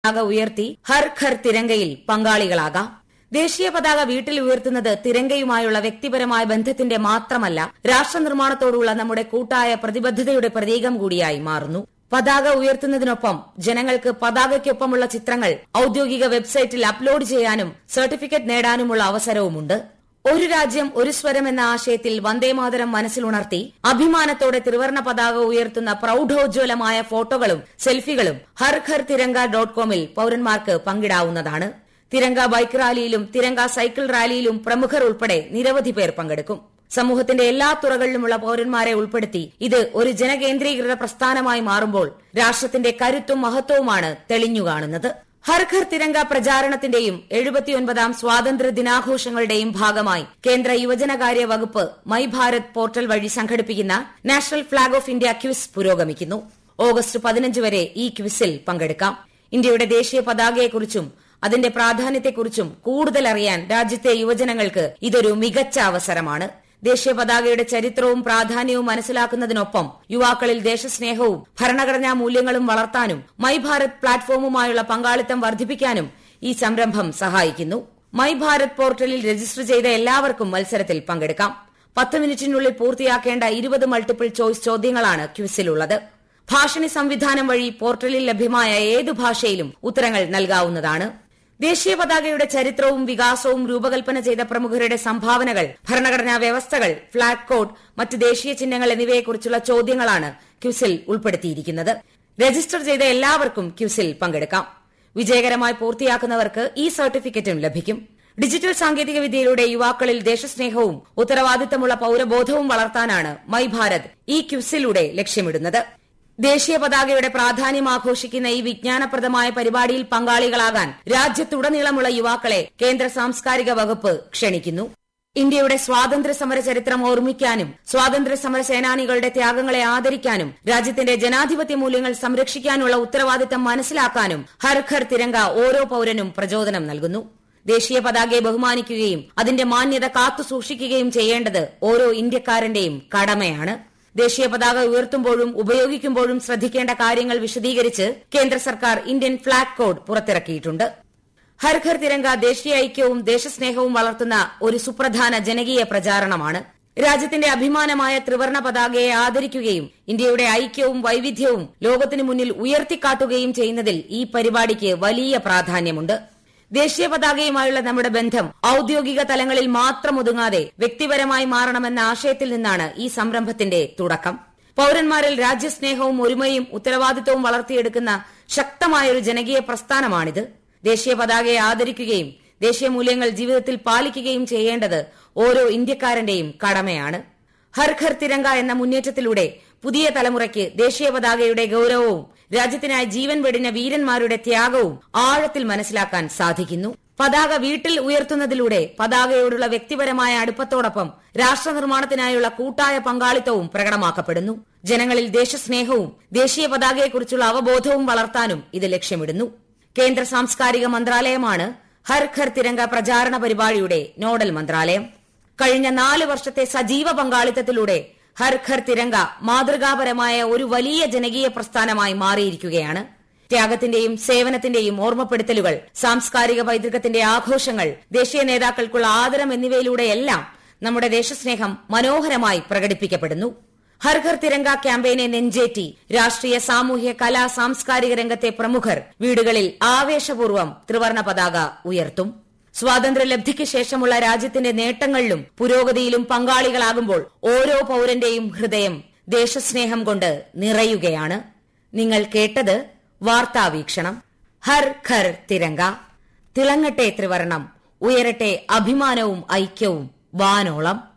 പതാക ഉയർത്തി ഹർ ഘർ തിരങ്കയിൽ പങ്കാളികളാകാം ദേശീയ പതാക വീട്ടിൽ ഉയർത്തുന്നത് തിരങ്കയുമായുള്ള വ്യക്തിപരമായ ബന്ധത്തിന്റെ മാത്രമല്ല രാഷ്ട്രനിർമ്മാണത്തോടുള്ള നമ്മുടെ കൂട്ടായ പ്രതിബദ്ധതയുടെ പ്രതീകം കൂടിയായി മാറുന്നു പതാക ഉയർത്തുന്നതിനൊപ്പം ജനങ്ങൾക്ക് പതാകയ്ക്കൊപ്പമുള്ള ചിത്രങ്ങൾ ഔദ്യോഗിക വെബ്സൈറ്റിൽ അപ്ലോഡ് ചെയ്യാനും സർട്ടിഫിക്കറ്റ് നേടാനുമുള്ള അവസരവുമുണ്ട് ഒരു രാജ്യം ഒരു സ്വരം എന്ന ആശയത്തിൽ വന്ദേമാതരം മനസ്സിലുണർത്തി അഭിമാനത്തോടെ ത്രിവർണ പതാക ഉയർത്തുന്ന പ്രൌഢോജ്വലമായ ഫോട്ടോകളും സെൽഫികളും ഹർ ഘർ തിരങ്ക ഡോട്ട് കോമിൽ പൌരന്മാർക്ക് പങ്കിടാവുന്നതാണ് തിരങ്ക ബൈക്ക് റാലിയിലും തിരങ്ക സൈക്കിൾ റാലിയിലും പ്രമുഖർ ഉൾപ്പെടെ നിരവധി പേർ പങ്കെടുക്കും സമൂഹത്തിന്റെ എല്ലാ തുറകളിലുമുള്ള പൌരന്മാരെ ഉൾപ്പെടുത്തി ഇത് ഒരു ജനകേന്ദ്രീകൃത പ്രസ്ഥാനമായി മാറുമ്പോൾ രാഷ്ട്രത്തിന്റെ കരുത്തും മഹത്വവുമാണ് തെളിഞ്ഞു കാണുന്നത് ഹർ ഘർ തിരങ്ക പ്രചാരണത്തിന്റെയും എഴുപത്തിയൊൻപതാം സ്വാതന്ത്ര്യ ദിനാഘോഷങ്ങളുടെയും ഭാഗമായി കേന്ദ്ര യുവജനകാര്യ വകുപ്പ് മൈ ഭാരത് പോർട്ടൽ വഴി സംഘടിപ്പിക്കുന്ന national flag of India quiz പുരോഗമിക്കുന്നു ഓഗസ്റ്റ് പതിനഞ്ച് വരെ ഈ ക്വിസിൽ പങ്കെടുക്കാം ഇന്ത്യയുടെ ദേശീയ പതാകയെക്കുറിച്ചും അതിന്റെ പ്രാധാന്യത്തെക്കുറിച്ചും കൂടുതൽ അറിയാൻ രാജ്യത്തെ യുവജനങ്ങൾക്ക് ഇതൊരു മികച്ച അവസരമാണ് ദേശീയ പതാകയുടെ ചരിത്രവും പ്രാധാന്യവും മനസ്സിലാക്കുന്നതിനൊപ്പം യുവാക്കളിൽ ദേശസ്നേഹവും ഭരണഘടനാ മൂല്യങ്ങളും വളർത്താനും മൈ ഭാരത് പ്ലാറ്റ്ഫോമുമായുള്ള പങ്കാളിത്തം വർദ്ധിപ്പിക്കാനും ഈ സംരംഭം സഹായിക്കുന്നു മൈ ഭാരത് പോർട്ടലിൽ രജിസ്റ്റർ ചെയ്ത എല്ലാവർക്കും മത്സരത്തിൽ പങ്കെടുക്കാം പത്ത് മിനിറ്റിനുള്ളിൽ പൂർത്തിയാക്കേണ്ട ഇരുപത് മൾട്ടിപ്പിൾ ചോയ്സ് ചോദ്യങ്ങളാണ് ക്വിസിലുള്ളത് ഭാഷണി സംവിധാനം വഴി പോർട്ടലിൽ ലഭ്യമായ ഏതു ഭാഷയിലും ഉത്തരങ്ങൾ നൽകാവുന്നതാണ് ദേശീയ പതാകയുടെ ചരിത്രവും വികാസവും രൂപകൽപ്പന ചെയ്ത പ്രമുഖരുടെ സംഭാവനകൾ ഭരണഘടനാ വ്യവസ്ഥകൾ ഫ്ളാഗ് കോഡ് മറ്റ് ദേശീയ ചിഹ്നങ്ങൾ എന്നിവയെക്കുറിച്ചുള്ള ചോദ്യങ്ങളാണ് ക്വിസിൽ ഉൾപ്പെടുത്തിയിരിക്കുന്നത് രജിസ്റ്റർ ചെയ്ത എല്ലാവർക്കും ക്വിസിൽ പങ്കെടുക്കാം വിജയകരമായി പൂർത്തിയാക്കുന്നവർക്ക് ഈ സർട്ടിഫിക്കറ്റും ലഭിക്കും ഡിജിറ്റൽ സാങ്കേതിക വിദ്യയിലൂടെ യുവാക്കളിൽ ദേശസ്നേഹവും ഉത്തരവാദിത്തമുള്ള പൌരബോധവും വളർത്താനാണ് മൈ ഭാരത് ഈ ക്വിസിലൂടെ ലക്ഷ്യമിടുന്നത് ദേശീയ പതാകയുടെ പ്രാധാന്യം ആഘോഷിക്കുന്ന ഈ വിജ്ഞാനപ്രദമായ പരിപാടിയിൽ പങ്കാളികളാകാൻ രാജ്യത്തുടനീളമുള്ള യുവാക്കളെ കേന്ദ്ര സാംസ്കാരിക വകുപ്പ് ക്ഷണിക്കുന്നു ഇന്ത്യയുടെ സ്വാതന്ത്ര്യ സമര ചരിത്രം ഓർമ്മിക്കാനും സ്വാതന്ത്ര്യ സമര സേനാനികളുടെ ത്യാഗങ്ങളെ ആദരിക്കാനും രാജ്യത്തിന്റെ ജനാധിപത്യ മൂല്യങ്ങൾ സംരക്ഷിക്കാനുള്ള ഉത്തരവാദിത്തം മനസ്സിലാക്കാനും ഹർ ഘർ തിരങ്ക ഓരോ പൌരനും പ്രചോദനം നൽകുന്നു ദേശീയ പതാകയെ ബഹുമാനിക്കുകയും അതിന്റെ മാന്യത കാത്തു സൂക്ഷിക്കുകയും ചെയ്യേണ്ടത് ഓരോ ഇന്ത്യക്കാരന്റെയും കടമയാണ് ദേശീയ പതാക ഉയർത്തുമ്പോഴും ഉപയോഗിക്കുമ്പോഴും ശ്രദ്ധിക്കേണ്ട കാര്യങ്ങൾ വിശദീകരിച്ച് കേന്ദ്ര സർക്കാർ ഇന്ത്യൻ ഫ്ളാഗ് കോഡ് പുറത്തിറക്കിയിട്ടുണ്ട് ഹർ ഘർ തിരങ്ക ദേശീയ ഐക്യവും ദേശസ്നേഹവും വളർത്തുന്ന ഒരു സുപ്രധാന ജനകീയ പ്രചാരണമാണ് രാജ്യത്തിന്റെ അഭിമാനമായ ത്രിവർണ പതാകയെ ആദരിക്കുകയും ഇന്ത്യയുടെ ഐക്യവും വൈവിധ്യവും ലോകത്തിനു മുന്നിൽ ഉയർത്തിക്കാട്ടുകയും ചെയ്യുന്നതിൽ ഈ പരിപാടിക്ക് വലിയ പ്രാധാന്യമുണ്ട് ദേശീയ പതാകയുമായുള്ള നമ്മുടെ ബന്ധം ഔദ്യോഗിക തലങ്ങളിൽ മാത്രം ഒതുങ്ങാതെ വ്യക്തിപരമായി മാറണമെന്ന ആശയത്തിൽ നിന്നാണ് ഈ സംരംഭത്തിന്റെ തുടക്കം പൌരന്മാരിൽ രാജ്യസ്നേഹവും ഒരുമയും ഉത്തരവാദിത്വവും വളർത്തിയെടുക്കുന്ന ശക്തമായൊരു ജനകീയ പ്രസ്ഥാനമാണിത് ദേശീയ പതാകയെ ആദരിക്കുകയും ദേശീയ മൂല്യങ്ങൾ ജീവിതത്തിൽ പാലിക്കുകയും ചെയ്യേണ്ടത് ഓരോ ഇന്ത്യക്കാരന്റെയും കടമയാണ് ഹർ ഘർ തിരങ്ക എന്ന മുന്നേറ്റത്തിലൂടെ പുതിയ തലമുറയ്ക്ക് ദേശീയ പതാകയുടെ ഗൌരവവും രാജ്യത്തിനായി ജീവൻ വെടിഞ്ഞ വീരന്മാരുടെ ത്യാഗവും ആഴത്തിൽ മനസ്സിലാക്കാൻ സാധിക്കുന്നു പതാക വീട്ടിൽ ഉയർത്തുന്നതിലൂടെ പതാകയോടുള്ള വ്യക്തിപരമായ അടുപ്പത്തോടൊപ്പം രാഷ്ട്രനിർമ്മാണത്തിനായുള്ള കൂട്ടായ പങ്കാളിത്തവും പ്രകടമാക്കപ്പെടുന്നു ജനങ്ങളിൽ ദേശസ്നേഹവും ദേശീയ പതാകയെക്കുറിച്ചുള്ള അവബോധവും വളർത്താനും ഇത് ലക്ഷ്യമിടുന്നു കേന്ദ്ര സാംസ്കാരിക മന്ത്രാലയമാണ് ഹർ ഘർ തിരങ്ക പ്രചാരണ പരിപാടിയുടെ നോഡൽ മന്ത്രാലയം കഴിഞ്ഞ നാല് വർഷത്തെ സജീവ പങ്കാളിത്തത്തിലൂടെ ഹർ ഘർ തിരങ്ക മാതൃകാപരമായ ഒരു വലിയ ജനകീയ പ്രസ്ഥാനമായി മാറിയിരിക്കുകയാണ് ത്യാഗത്തിന്റെയും സേവനത്തിന്റെയും ഓർമ്മപ്പെടുത്തലുകൾ സാംസ്കാരിക പൈതൃകത്തിന്റെ ആഘോഷങ്ങൾ ദേശീയ നേതാക്കൾക്കുള്ള ആദരം എന്നിവയിലൂടെയെല്ലാം നമ്മുടെ ദേശസ്നേഹം മനോഹരമായി പ്രകടിപ്പിക്കപ്പെടുന്നു ഹർ ഘർ തിരങ്ക ക്യാമ്പയിനെ നെഞ്ചേറ്റി രാഷ്ട്രീയ സാമൂഹ്യ കലാ സാംസ്കാരിക രംഗത്തെ പ്രമുഖർ വീടുകളിൽ ആവേശപൂർവ്വം ത്രിവർണ പതാക ഉയർത്തും സ്വാതന്ത്ര്യലബ്ധിക്ക് ശേഷമുള്ള രാജ്യത്തിന്റെ നേട്ടങ്ങളിലും പുരോഗതിയിലും പങ്കാളികളാകുമ്പോൾ ഓരോ പൌരന്റെയും ഹൃദയം ദേശസ്നേഹം കൊണ്ട് നിറയുകയാണ് നിങ്ങൾ കേട്ടത് വാർത്താവീക്ഷണം ഹർ ഘർ തിരങ്ക തിളങ്ങട്ടെ ത്രിവർണം ഉയരട്ടെ അഭിമാനവും ഐക്യവും വാനോളം